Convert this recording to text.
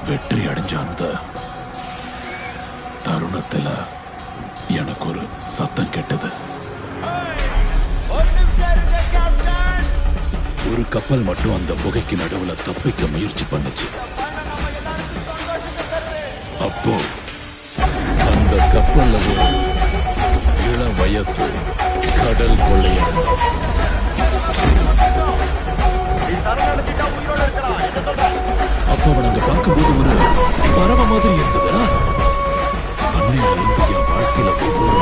வெற்றி அடைஞ்ச அந்த தருணத்துல எனக்கு ஒரு சத்தம் கேட்டது ஒரு கப்பல் மட்டும் அந்த புகைக்கு நடுவுல தப்பிக்க முயற்சி பண்ணுச்சு அப்போ அந்த கப்பல்ல ஒரு இள வயசு கடல் கொள்ளையன் அப்ப அவன் அங்க பார்க்கும்போது ஒரு பறவை மாதிரி இருந்தது அன்னையில இருந்து என் வாழ்க்கையில ஒவ்வொரு